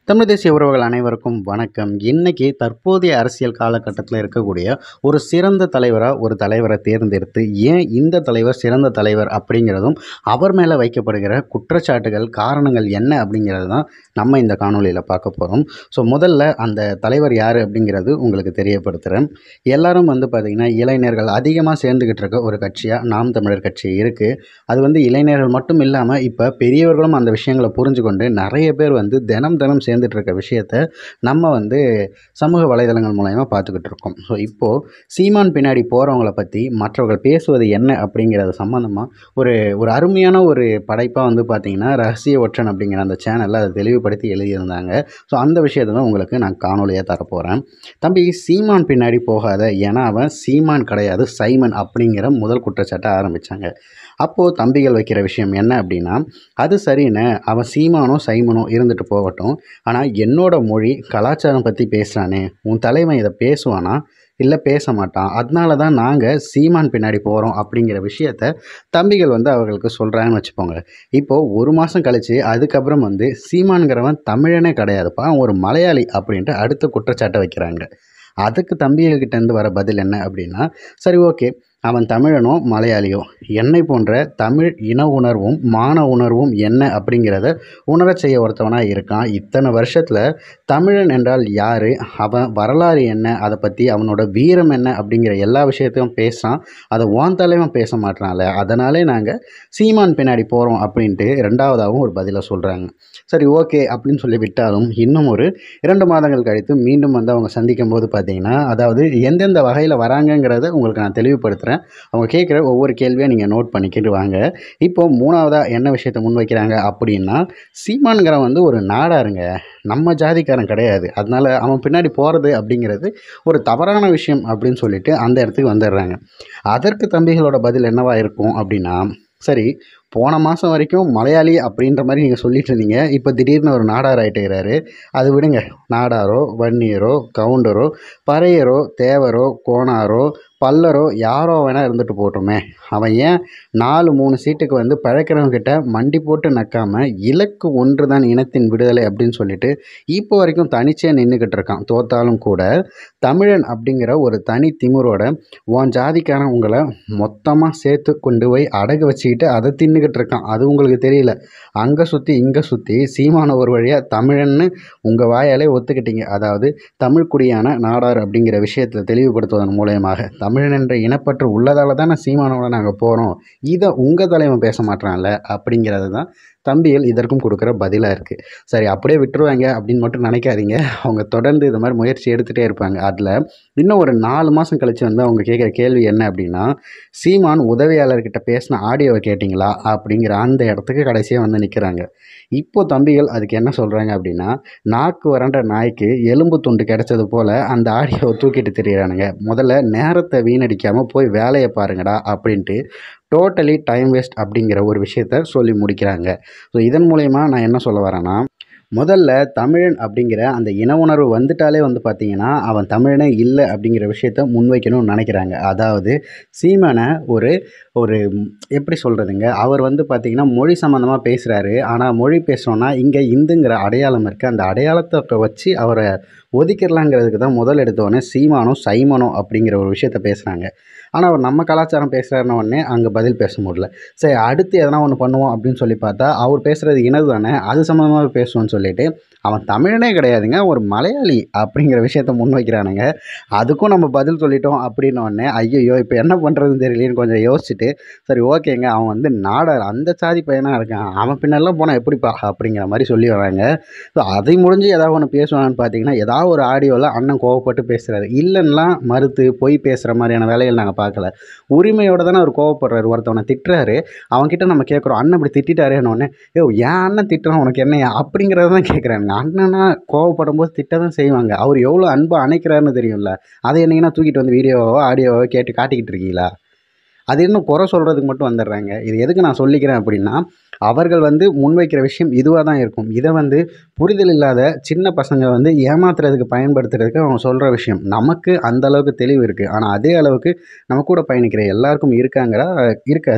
தமிழ் தேசிய உறவுகள் அனைவருக்கும் வணக்கம் இன்னைக்கு தற்போதைய அரசியல் காலகட்டத்தில் இருக்கக்கூடிய ஒரு சிறந்த தலைவராக ஒரு தலைவரை தேர்ந்தெடுத்து ஏன் இந்த தலைவர் சிறந்த தலைவர் அப்படிங்கிறதும் அவர் மேலே வைக்கப்படுகிற குற்றச்சாட்டுகள் காரணங்கள் என்ன அப்படிங்கிறது தான் நம்ம இந்த காணொளியில் பார்க்க போகிறோம் ஸோ முதல்ல அந்த தலைவர் யார் அப்படிங்கிறது உங்களுக்கு தெரியப்படுத்துகிறேன் எல்லாரும் வந்து பார்த்திங்கன்னா இளைஞர்கள் அதிகமாக சேர்ந்துக்கிட்டு இருக்க ஒரு கட்சியாக நாம் தமிழர் கட்சி இருக்குது அது வந்து இளைஞர்கள் மட்டும் இல்லாமல் இப்போ பெரியவர்களும் அந்த விஷயங்களை புரிஞ்சு கொண்டு நிறைய பேர் வந்து தினம் தினம் சேர்ந்துட்டு இருக்க விஷயத்த நம்ம வந்து சமூக வலைதளங்கள் மூலயமா பார்த்துக்கிட்டு இருக்கோம் ஸோ இப்போது சீமான் பின்னாடி போகிறவங்கள பற்றி மற்றவர்கள் பேசுவது என்ன அப்படிங்கிறது சம்மந்தமாக ஒரு ஒரு அருமையான ஒரு படைப்பாக வந்து பார்த்திங்கன்னா ரகசிய ஒற்றன் அப்படிங்கிற அந்த சேனலில் அதை தெளிவுபடுத்தி எழுதியிருந்தாங்க ஸோ அந்த விஷயத்தை தான் உங்களுக்கு நான் காணொலியாக தரப்போகிறேன் தம்பி சீமான் பின்னாடி போகாத ஏன்னா அவன் சீமான் கிடையாது சைமன் அப்படிங்கிற முதல் குற்றச்சாட்டை ஆரம்பித்தாங்க அப்போது தம்பிகள் வைக்கிற விஷயம் என்ன அப்படின்னா அது சரின்னு அவன் சீமானோ சைமனோ இருந்துட்டு போகட்டும் ஆனால் என்னோட மொழி கலாச்சாரம் பற்றி பேசுகிறானே உன் தலைவன் இதை பேசுவானா இல்லை பேச மாட்டான் அதனால தான் நாங்கள் சீமான் பின்னாடி போகிறோம் அப்படிங்கிற விஷயத்த தம்பிகள் வந்து அவர்களுக்கு சொல்கிறாங்கன்னு வச்சுப்போங்க இப்போது ஒரு மாதம் கழித்து அதுக்கப்புறம் வந்து சீமான்கிறவன் தமிழனே கிடையாதுப்பா அவன் ஒரு மலையாளி அப்படின்ட்டு அடுத்த குற்றச்சாட்டை வைக்கிறாங்க அதுக்கு தம்பிகள்கிட்டேருந்து வர பதில் என்ன அப்படின்னா சரி ஓகே அவன் தமிழனோ மலையாளியோ என்னை போன்ற தமிழ் இன உணர்வும் மான உணர்வும் என்ன அப்படிங்கிறத உணரச் செய்ய ஒருத்தவனாக இருக்கான் இத்தனை வருஷத்தில் தமிழன் என்றால் யார் அவன் வரலாறு என்ன அதை பற்றி அவனோட வீரம் என்ன அப்படிங்கிற எல்லா விஷயத்தையும் பேசுகிறான் அதை ஓன் தலைவன் பேச மாட்டான்ல அதனாலே நாங்கள் சீமான் பின்னாடி போகிறோம் அப்படின்ட்டு ரெண்டாவதாகவும் ஒரு பதிலை சொல்கிறாங்க சரி ஓகே அப்படின்னு சொல்லி விட்டாலும் இன்னும் ஒரு இரண்டு மாதங்கள் கழித்து மீண்டும் வந்து அவங்க சந்திக்கும் போது பார்த்தீங்கன்னா அதாவது எந்தெந்த வகையில் வராங்கங்கிறத உங்களுக்கு நான் தெளிவுபடுத்துகிறேன் அவங்க கேட்குற ஒவ்வொரு கேள்வியாக நீங்கள் நோட் பண்ணிக்கிட்டு வாங்க இப்போ மூணாவதாக என்ன விஷயத்தை முன்வைக்கிறாங்க அப்படின்னா சீமான்கிறவன் வந்து ஒரு நாடாருங்க நம்ம ஜாதிக்காரன் கிடையாது அதனால் அவன் பின்னாடி போகிறது அப்படிங்கிறது ஒரு தவறான விஷயம் அப்படின்னு சொல்லிட்டு அந்த இடத்துக்கு வந்துடுறாங்க அதற்கு தம்பிகளோட பதில் என்னவா இருக்கும் அப்படின்னா சரி போன மாதம் வரைக்கும் மலையாளி அப்படின்ற மாதிரி நீங்கள் சொல்லிட்டு இருந்தீங்க இப்போ திடீர்னு ஒரு நாடார் ஆகிட்டுறாரு அது விடுங்க நாடாரோ வன்னியரோ கவுண்டரோ பறையரோ தேவரோ கோணாரோ பல்லரோ யாரோ வேணால் இருந்துட்டு போட்டோமே அவன் ஏன் நாலு மூணு சீட்டுக்கு வந்து பழக்கிறவங்கிட்ட மண்டி போட்டு நக்காமல் இலக்கு ஒன்று தான் இனத்தின் விடுதலை அப்படின்னு சொல்லிட்டு இப்போ வரைக்கும் தனிச்சே நின்றுக்கிட்டு இருக்கான் தோத்தாலும் கூட தமிழன் அப்படிங்கிற ஒரு தனி திமிரோட உன் ஜாதிக்காரன் உங்களை மொத்தமாக சேர்த்து கொண்டு போய் அடகு வச்சுக்கிட்டு அதை தின்னுக்கிட்டு இருக்கான் அது உங்களுக்கு தெரியல அங்கே சுற்றி இங்கே சுற்றி சீமான ஒரு வழியாக தமிழன்னு உங்கள் வாயாலே ஒத்துக்கிட்டீங்க அதாவது தமிழ் குடியான நாடார் அப்படிங்கிற விஷயத்தை தெளிவுபடுத்துவதன் மூலயமாக தமிழன் என்ற இனப்பற்று உள்ளதால தானே சீமானோட நாங்கள் போகிறோம் இதை உங்கள் தலைவன் பேச மாட்டான்ல அப்படிங்கிறது தான் தம்பிகள் இதற்கும் கொடுக்குற பதிலாக இருக்குது சரி அப்படியே விட்டுருவாங்க அப்படின்னு மட்டும் நினைக்காதீங்க அவங்க தொடர்ந்து இது மாதிரி முயற்சி எடுத்துகிட்டே இருப்பாங்க அதில் இன்னும் ஒரு நாலு மாதம் கழித்து வந்து அவங்க கேட்குற கேள்வி என்ன அப்படின்னா சீமான் உதவியாளர்கிட்ட பேசின ஆடியோவை கேட்டிங்களா அப்படிங்கிற அந்த இடத்துக்கு கடைசியாக வந்து நிற்கிறாங்க இப்போ தம்பிகள் அதுக்கு என்ன சொல்கிறாங்க அப்படின்னா நாக்கு வறண்ட நாய்க்கு எலும்பு துண்டு கிடைச்சது போல் அந்த ஆடியோவை தூக்கிட்டு திரியிறானுங்க முதல்ல நேரத்தை வீணடிக்காமல் போய் வேலையை பாருங்கடா அப்படின்ட்டு டோட்டலி டைம் வேஸ்ட் அப்படிங்கிற ஒரு விஷயத்த சொல்லி முடிக்கிறாங்க ஸோ இதன் மூலயமா நான் என்ன சொல்ல வரேன்னா முதல்ல தமிழன் அப்படிங்கிற அந்த இன உணர்வு வந்துட்டாலே வந்து பார்த்திங்கன்னா அவன் தமிழனே இல்லை அப்படிங்கிற விஷயத்த முன்வைக்கணும்னு நினைக்கிறாங்க அதாவது சீமானை ஒரு ஒரு எப்படி சொல்கிறதுங்க அவர் வந்து பார்த்திங்கன்னா மொழி சம்மந்தமாக பேசுகிறாரு ஆனால் மொழி பேசுகிறோன்னா இங்கே இந்துங்கிற அடையாளம் இருக்குது அந்த அடையாளத்தை வச்சு அவரை ஒதுக்கிடலாங்கிறதுக்கு தான் முதல் எடுத்தோடனே சீமானோ சைமனோ அப்படிங்கிற ஒரு விஷயத்த பேசுகிறாங்க ஆனால் அவர் நம்ம கலாச்சாரம் பேசுகிறாருன உடனே அங்கே பதில் பேச முடியல சரி அடுத்து எதனா ஒன்று பண்ணுவோம் அப்படின்னு சொல்லி பார்த்தா அவர் பேசுகிறது இனது தானே அது சம்மந்தமாக பேசுவோன்னு சொல்லிட்டு அவன் தமிழனே கிடையாதுங்க ஒரு மலையாளி அப்படிங்கிற விஷயத்த முன்வைக்கிறானுங்க அதுக்கும் நம்ம பதில் சொல்லிட்டோம் அப்படின்ன உடனே ஐயோ இப்போ என்ன பண்ணுறதுன்னு தெரியலேன்னு கொஞ்சம் யோசிச்சுட்டு சரி ஓகேங்க அவன் வந்து நாடார் அந்த சாதி பையனாக இருக்கான் அவன் பின்னெல்லாம் போனால் எப்படிப்பா அப்படிங்கிற மாதிரி சொல்லி வராங்க ஸோ அதை முடிஞ்சு ஏதாவது ஒன்று பேசுவான்னு பார்த்தீங்கன்னா ஏதாவது ஒரு ஆடியோவில் அண்ணன் கோவப்பட்டு பேசுகிறாரு இல்லைன்னா மறுத்து பொய் பேசுகிற மாதிரியான வேலைகள் நாங்கள் பார்க்கல உரிமையோடு தானே அவர் கோவப்படுறாரு ஒருத்தவனை திட்டுறாரு அவன்கிட்ட நம்ம கேட்குறோம் அண்ணன் இப்படி திட்டாரேன்னு உடனே யோ ஏன் அண்ணன் திட்டுறான் உனக்கு என்னையா அப்படிங்கிறத தான் கேட்குறாங்க அண்ணனா கோவப்படும் போது திட்ட தான் செய்வாங்க அவர் எவ்வளோ அன்பை அணைக்கிறாருன்னு தெரியும்ல அதை என்னைக்குன்னா தூக்கிட்டு வந்து வீடியோவோ ஆடியோவோ கேட்டு காட்டிக்கிட்டு இருக்கீங்களா அது இன்னும் குறை சொல்கிறதுக்கு மட்டும் வந்துடுறாங்க இது எதுக்கு நான் சொல்லிக்கிறேன் அப்படின்னா அவர்கள் வந்து முன்வைக்கிற விஷயம் இதுவாக தான் இருக்கும் இதை வந்து புரிதல் இல்லாத சின்ன பசங்க வந்து ஏமாத்துறதுக்கு பயன்படுத்துறதுக்கு அவங்க சொல்கிற விஷயம் நமக்கு அந்த அளவுக்கு தெளிவு இருக்குது ஆனால் அதே அளவுக்கு நம்ம கூட பயணிக்கிற எல்லாருக்கும் இருக்காங்கிற இருக்காது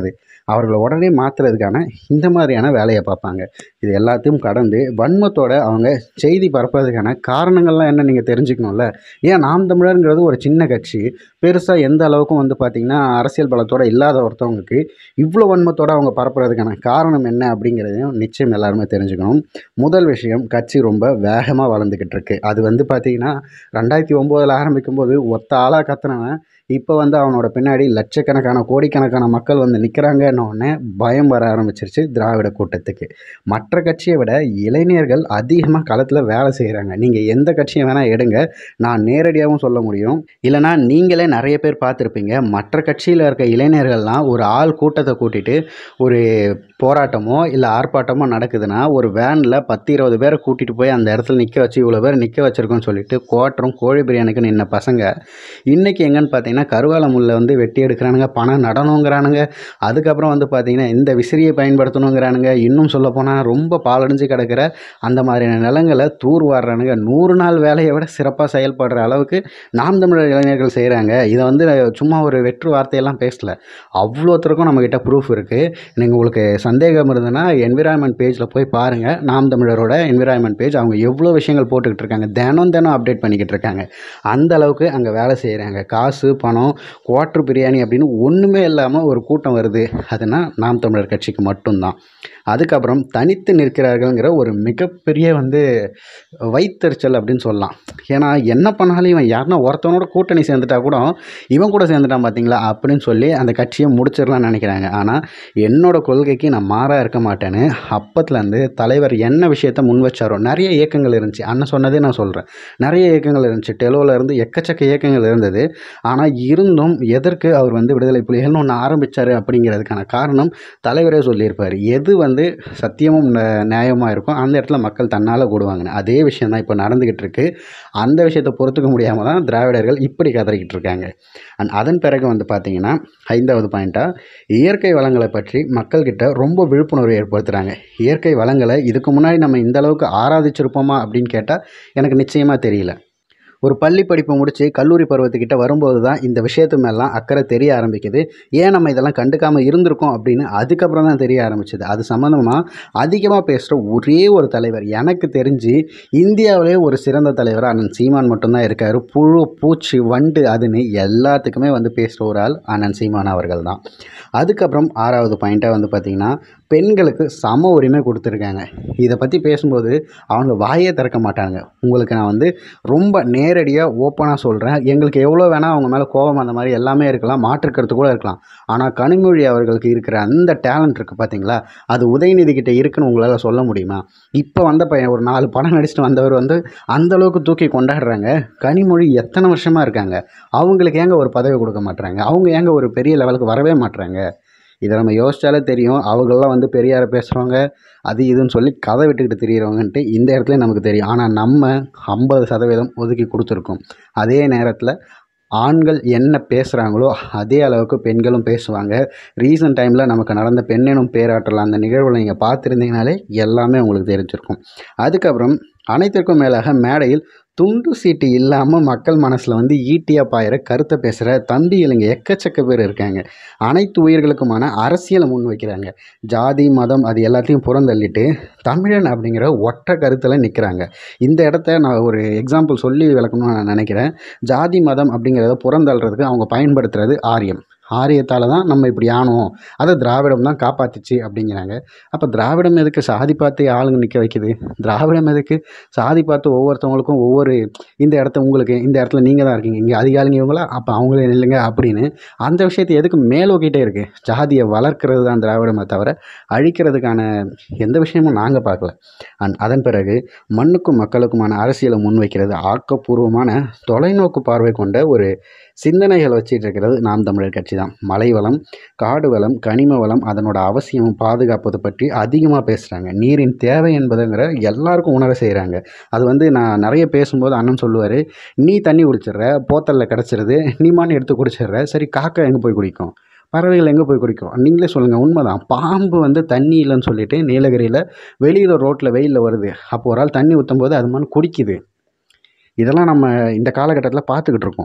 அவர்களை உடனே மாற்றுறதுக்கான இந்த மாதிரியான வேலையை பார்ப்பாங்க இது எல்லாத்தையும் கடந்து வன்மத்தோட அவங்க செய்தி பரப்புறதுக்கான காரணங்கள்லாம் என்ன நீங்கள் தெரிஞ்சுக்கணும்ல ஏன் நாம் தமிழருங்கிறது ஒரு சின்ன கட்சி பெருசாக எந்த அளவுக்கும் வந்து பார்த்திங்கன்னா அரசியல் பலத்தோட இல்லாத ஒருத்தவங்களுக்கு இவ்வளோ வன்மத்தோட அவங்க பரப்புறதுக்கான காரணம் என்ன அப்படிங்கிறதையும் நிச்சயம் எல்லாருமே தெரிஞ்சுக்கணும் முதல் விஷயம் கட்சி ரொம்ப வேகமாக வளர்ந்துக்கிட்டு இருக்கு அது வந்து பார்த்திங்கன்னா ரெண்டாயிரத்தி ஒம்போதில் ஆரம்பிக்கும் போது ஒத்த ஆளாக கத்துனவன் இப்போ வந்து அவனோட பின்னாடி லட்சக்கணக்கான கோடிக்கணக்கான மக்கள் வந்து நிற்கிறாங்கன்ன உடனே பயம் வர ஆரம்பிச்சிருச்சு திராவிட கூட்டத்துக்கு மற்ற கட்சியை விட இளைஞர்கள் அதிகமாக களத்தில் வேலை செய்கிறாங்க நீங்கள் எந்த கட்சியை வேணால் எடுங்க நான் நேரடியாகவும் சொல்ல முடியும் இல்லைனா நீங்களே நிறைய பேர் பார்த்துருப்பீங்க மற்ற கட்சியில் இருக்க இளைஞர்கள்லாம் ஒரு ஆள் கூட்டத்தை கூட்டிட்டு ஒரு போராட்டமோ இல்லை ஆர்ப்பாட்டமோ நடக்குதுன்னா ஒரு வேனில் பத்து இருபது பேரை கூட்டிகிட்டு போய் அந்த இடத்துல நிற்க வச்சு இவ்வளோ பேர் நிற்க வச்சுருக்கோன்னு சொல்லிட்டு கோட்டரும் கோழி பிரியாணிக்கு நின்ன பசங்க இன்றைக்கி எங்கன்னு பார்த்தீங்கன்னா கருவால முல்லை வந்து வெட்டி எடுக்கிறானுங்க பணம் நடணுங்கிறானுங்க அதுக்கப்புறம் வந்து பார்த்திங்கன்னா இந்த விசிறியை பயன்படுத்தணுங்கிறானுங்க இன்னும் சொல்லப்போனால் ரொம்ப பாலடைஞ்சு கிடக்கிற அந்த மாதிரியான நிலங்களை தூர் வாடுறானுங்க நூறு நாள் வேலையை விட சிறப்பாக செயல்படுற அளவுக்கு நாம் தமிழர் இளைஞர்கள் செய்கிறாங்க இதை வந்து சும்மா ஒரு வெற்று வார்த்தையெல்லாம் பேசல அவ்வளோத்தருக்கும் நம்மக்கிட்ட ப்ரூஃப் இருக்குது நீங்கள் உங்களுக்கு சந்தேகம் இருந்ததுன்னா என்விரான்மெண்ட் பேஜில் போய் பாருங்கள் நாம் தமிழரோட என்விரான்மெண்ட் பேஜ் அவங்க எவ்வளோ விஷயங்கள் போட்டுக்கிட்டு இருக்காங்க தினம் தினம் அப்டேட் பண்ணிக்கிட்டு இருக்காங்க அந்த அளவுக்கு அங்கே வேலை செய்கிறாங்க காசு பணம் குவாட்ரு பிரியாணி அப்படின்னு ஒன்றுமே இல்லாமல் ஒரு கூட்டம் வருது அதுனா நாம் தமிழர் கட்சிக்கு மட்டும்தான் அதுக்கப்புறம் தனித்து நிற்கிறார்கள்ங்கிற ஒரு மிகப்பெரிய வந்து வைத்தறிச்சல் அப்படின்னு சொல்லலாம் ஏன்னா என்ன பண்ணாலும் இவன் யாருன்னா ஒருத்தவனோட கூட்டணி சேர்ந்துட்டா கூட இவன் கூட சேர்ந்துட்டான் பார்த்தீங்களா அப்படின்னு சொல்லி அந்த கட்சியை முடிச்சிடலாம்னு நினைக்கிறாங்க ஆனால் என்னோட கொள்கைக்கு நான் மாறாக இருக்க மாட்டேன்னு அப்பத்துலேருந்து தலைவர் என்ன விஷயத்த முன் வச்சாரோ நிறைய இயக்கங்கள் இருந்துச்சு அண்ணன் சொன்னதே நான் சொல்கிறேன் நிறைய இயக்கங்கள் இருந்துச்சு டெலோவில் இருந்து எக்கச்சக்க இயக்கங்கள் இருந்தது ஆனால் இருந்தும் எதற்கு அவர் வந்து விடுதலை புலிகள்னு ஒன்று ஆரம்பித்தார் அப்படிங்கிறதுக்கான காரணம் தலைவரே சொல்லியிருப்பார் எது வந்து சத்தியமும் ந- நியாயமா இருக்கும் அந்த இடத்துல மக்கள் தன்னால் கூடுவாங்கன்னு அதே விஷயம் தான் இப்போ நடந்துக்கிட்டு இருக்கு அந்த விஷயத்தை பொறுத்துக்க முடியாமல் தான் திராவிடர்கள் இப்படி கதறிக்கிட்டு இருக்காங்க அண்ட் அதன் பிறகு வந்து பார்த்தீங்கன்னா ஐந்தாவது பாயிண்ட்டாக இயற்கை வளங்களை பற்றி மக்கள்கிட்ட ரொம்ப விழிப்புணர்வு ஏற்படுத்துகிறாங்க இயற்கை வளங்களை இதுக்கு முன்னாடி நம்ம இந்த அளவுக்கு ஆராதிச்சிருப்போமா அப்படின்னு கேட்டால் எனக்கு நிச்சயமாக தெரியல ஒரு பள்ளி படிப்பை முடித்து கல்லூரி பருவத்துக்கிட்ட வரும்போது தான் இந்த விஷயத்து மேலாம் அக்கறை தெரிய ஆரம்பிக்குது ஏன் நம்ம இதெல்லாம் கண்டுக்காமல் இருந்திருக்கோம் அப்படின்னு அதுக்கப்புறம் தான் தெரிய ஆரம்பிச்சது அது சம்மந்தமாக அதிகமாக பேசுகிற ஒரே ஒரு தலைவர் எனக்கு தெரிஞ்சு இந்தியாவிலே ஒரு சிறந்த தலைவர் அண்ணன் சீமான் மட்டும்தான் இருக்கார் புழு பூச்சி வண்டு அதுன்னு எல்லாத்துக்குமே வந்து பேசுகிற ஒரு ஆள் அண்ணன் சீமான் அவர்கள் தான் அதுக்கப்புறம் ஆறாவது பாயிண்ட்டாக வந்து பார்த்திங்கன்னா பெண்களுக்கு சம உரிமை கொடுத்துருக்காங்க இதை பற்றி பேசும்போது அவங்க வாயே திறக்க மாட்டாங்க உங்களுக்கு நான் வந்து ரொம்ப நேரடியாக ஓப்பனாக சொல்கிறேன் எங்களுக்கு எவ்வளோ வேணால் அவங்க மேலே கோபம் அந்த மாதிரி எல்லாமே இருக்கலாம் மாற்றுக்கருத்து கூட இருக்கலாம் ஆனால் கனிமொழி அவர்களுக்கு இருக்கிற அந்த டேலண்ட் இருக்குது பார்த்தீங்களா அது உதயநிதி கிட்ட இருக்குன்னு உங்களால் சொல்ல முடியுமா இப்போ வந்த பையன் ஒரு நாலு படம் நடிச்சுட்டு வந்தவர் வந்து அந்த அளவுக்கு தூக்கி கொண்டாடுறாங்க கனிமொழி எத்தனை வருஷமாக இருக்காங்க அவங்களுக்கு ஏங்க ஒரு பதவி கொடுக்க மாட்றாங்க அவங்க ஏங்க ஒரு பெரிய லெவலுக்கு வரவே மாட்றாங்க இதை நம்ம யோசிச்சாலே தெரியும் அவங்களாம் வந்து பெரியாரை பேசுகிறவங்க அது இதுன்னு சொல்லி கதை விட்டுக்கிட்டு திரியிறவங்கன்ட்டு இந்த இடத்துல நமக்கு தெரியும் ஆனால் நம்ம ஐம்பது சதவீதம் ஒதுக்கி கொடுத்துருக்கோம் அதே நேரத்தில் ஆண்கள் என்ன பேசுகிறாங்களோ அதே அளவுக்கு பெண்களும் பேசுவாங்க ரீசன்ட் டைமில் நமக்கு நடந்த பெண்ணெனும் பேராற்றல் அந்த நிகழ்வுல நீங்கள் பார்த்துருந்தீங்கனாலே எல்லாமே உங்களுக்கு தெரிஞ்சிருக்கும் அதுக்கப்புறம் அனைத்திற்கும் மேலாக மேடையில் துண்டு சீட்டு இல்லாமல் மக்கள் மனசில் வந்து ஈட்டியாக பாயிற கருத்தை பேசுகிற தம்பிகளுங்க எக்கச்சக்க பேர் இருக்காங்க அனைத்து உயிர்களுக்குமான அரசியலை முன் வைக்கிறாங்க ஜாதி மதம் அது எல்லாத்தையும் புறந்தள்ளிட்டு தமிழன் அப்படிங்கிற ஒற்றை கருத்தில் நிற்கிறாங்க இந்த இடத்த நான் ஒரு எக்ஸாம்பிள் சொல்லி விளக்கணும்னு நான் நினைக்கிறேன் ஜாதி மதம் அப்படிங்கிறத புறந்தள்ளுறதுக்கு அவங்க பயன்படுத்துறது ஆரியம் ஆரியத்தால் தான் நம்ம இப்படி ஆனோம் அதை திராவிடம் தான் காப்பாத்துச்சு அப்படிங்கிறாங்க அப்போ திராவிடம் எதுக்கு சாதி பார்த்து ஆளுங்க நிற்க வைக்குது திராவிடம் எதுக்கு சாதி பார்த்து ஒவ்வொருத்தவங்களுக்கும் ஒவ்வொரு இந்த இடத்த உங்களுக்கு இந்த இடத்துல நீங்கள் தான் இருக்கீங்க இங்கே அதிகாலிங்க இவங்களா அப்போ அவங்களே நில்லுங்க அப்படின்னு அந்த விஷயத்தை எதுக்கு மேலோக்கிட்டே இருக்குது ஜாதியை வளர்க்கிறது தான் திராவிடமே தவிர அழிக்கிறதுக்கான எந்த விஷயமும் நாங்கள் பார்க்கல அண்ட் அதன் பிறகு மண்ணுக்கும் மக்களுக்குமான அரசியலை முன்வைக்கிறது ஆக்கப்பூர்வமான தொலைநோக்கு பார்வை கொண்ட ஒரு சிந்தனைகள் வச்சிட்டு இருக்கிறது நாம் தமிழர் கட்சி தான் மலை வளம் காடு வளம் கனிம வளம் அதனோட அவசியம் பாதுகாப்பது பற்றி அதிகமாக பேசுகிறாங்க நீரின் தேவை என்பதுங்கிற எல்லாருக்கும் உணர செய்கிறாங்க அது வந்து நான் நிறைய பேசும்போது அண்ணன் சொல்லுவார் நீ தண்ணி குடிச்சிடுற போத்தலில் கிடச்சிருது நீ மானி எடுத்து குடிச்சிடுற சரி காக்கா எங்கே போய் குடிக்கும் பறவைகள் எங்கே போய் குடிக்கும் நீங்களே சொல்லுங்கள் உண்மைதான் பாம்பு வந்து தண்ணி இல்லைன்னு சொல்லிட்டு நீலகிரியில் வெளியில் ரோட்டில் வெயிலில் வருது அப்போ ஒரு ஆள் தண்ணி ஊற்றும் போது அது மாதிரி குடிக்குது இதெல்லாம் நம்ம இந்த காலகட்டத்தில் பார்த்துக்கிட்டு இருக்கோம்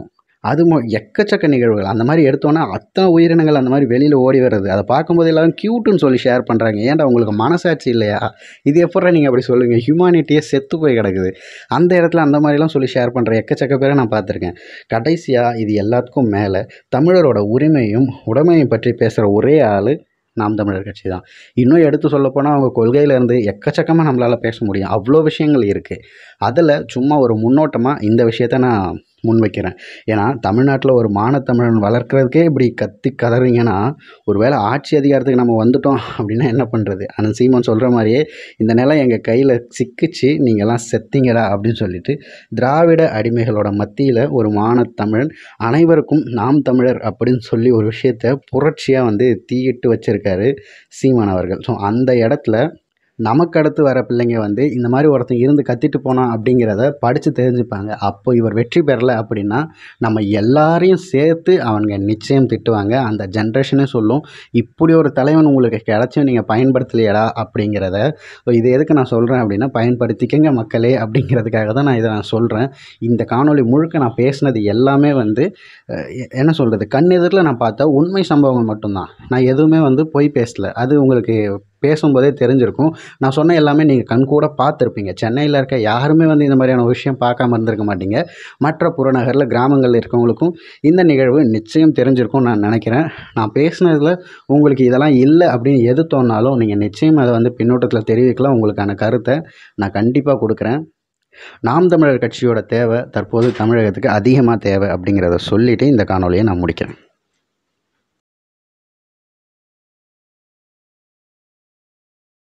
அது மொ எக்கச்சக்க நிகழ்வுகள் அந்த மாதிரி எடுத்தோன்னா அத்தனை உயிரினங்கள் அந்த மாதிரி வெளியில் ஓடி வருது அதை பார்க்கும்போது எல்லாரும் க்யூட்டுன்னு சொல்லி ஷேர் பண்ணுறாங்க ஏன்டா உங்களுக்கு மனசாட்சி இல்லையா இது எப்பட்றா நீங்கள் அப்படி சொல்லுங்கள் ஹியூமானிட்டியே செத்து போய் கிடக்குது அந்த இடத்துல அந்த மாதிரிலாம் சொல்லி ஷேர் பண்ணுற எக்கச்சக்க பேரை நான் பார்த்துருக்கேன் கடைசியாக இது எல்லாத்துக்கும் மேலே தமிழரோட உரிமையும் உடைமையும் பற்றி பேசுகிற ஒரே ஆள் நாம் தமிழர் கட்சி தான் இன்னும் எடுத்து சொல்லப்போனால் அவங்க கொள்கையிலேருந்து எக்கச்சக்கமாக நம்மளால் பேச முடியும் அவ்வளோ விஷயங்கள் இருக்குது அதில் சும்மா ஒரு முன்னோட்டமாக இந்த விஷயத்த நான் முன்வைக்கிறேன் ஏன்னா தமிழ்நாட்டில் ஒரு மானத்தமிழன் வளர்க்குறதுக்கே இப்படி கத்தி கதறீங்கன்னா ஒரு வேளை ஆட்சி அதிகாரத்துக்கு நம்ம வந்துட்டோம் அப்படின்னா என்ன பண்ணுறது ஆனால் சீமான் சொல்கிற மாதிரியே இந்த நிலம் எங்கள் கையில் சிக்கிச்சு நீங்கள்லாம் செத்தீங்கடா அப்படின்னு சொல்லிட்டு திராவிட அடிமைகளோட மத்தியில் ஒரு மானத்தமிழன் அனைவருக்கும் நாம் தமிழர் அப்படின்னு சொல்லி ஒரு விஷயத்த புரட்சியாக வந்து தீயிட்டு வச்சிருக்காரு சீமான் அவர்கள் ஸோ அந்த இடத்துல நமக்கு அடுத்து வர பிள்ளைங்க வந்து இந்த மாதிரி ஒருத்தன் இருந்து கத்திட்டு போனான் அப்படிங்கிறத படித்து தெரிஞ்சுப்பாங்க அப்போ இவர் வெற்றி பெறலை அப்படின்னா நம்ம எல்லாரையும் சேர்த்து அவனுங்க நிச்சயம் திட்டுவாங்க அந்த ஜென்ரேஷனே சொல்லும் இப்படி ஒரு தலைவன் உங்களுக்கு கிடச்சும் நீங்கள் பயன்படுத்தலையடா அப்படிங்கிறத ஸோ இது எதுக்கு நான் சொல்கிறேன் அப்படின்னா பயன்படுத்திக்கங்க மக்களே அப்படிங்கிறதுக்காக தான் நான் இதை நான் சொல்கிறேன் இந்த காணொளி முழுக்க நான் பேசினது எல்லாமே வந்து அஹ், எ- என்ன சொல்கிறது கண்ணெதிரில் நான் பார்த்த உண்மை சம்பவங்கள் மட்டும்தான் நான் எதுவுமே வந்து பொய் பேசல அது உங்களுக்கு பேசும்போதே தெரிஞ்சிருக்கும் நான் சொன்ன எல்லாமே நீங்கள் கண் கூட பார்த்துருப்பீங்க சென்னையில் இருக்க யாருமே வந்து இந்த மாதிரியான ஒரு விஷயம் பார்க்காம இருந்திருக்க மாட்டீங்க மற்ற புறநகரில் கிராமங்களில் இருக்கவங்களுக்கும் இந்த நிகழ்வு நிச்சயம் தெரிஞ்சிருக்கும் நான் நினைக்கிறேன் நான் பேசினதில் உங்களுக்கு இதெல்லாம் இல்லை அப்படின்னு எது தோணாலும் நீங்கள் நிச்சயம் அதை வந்து பின்னோட்டத்தில் தெரிவிக்கலாம் உங்களுக்கான கருத்தை நான் கண்டிப்பாக கொடுக்குறேன் நாம் தமிழர் கட்சியோட தேவை தற்போது தமிழகத்துக்கு அதிகமாக தேவை அப்படிங்கிறத சொல்லிவிட்டு இந்த காணொலியை நான் முடிக்கிறேன்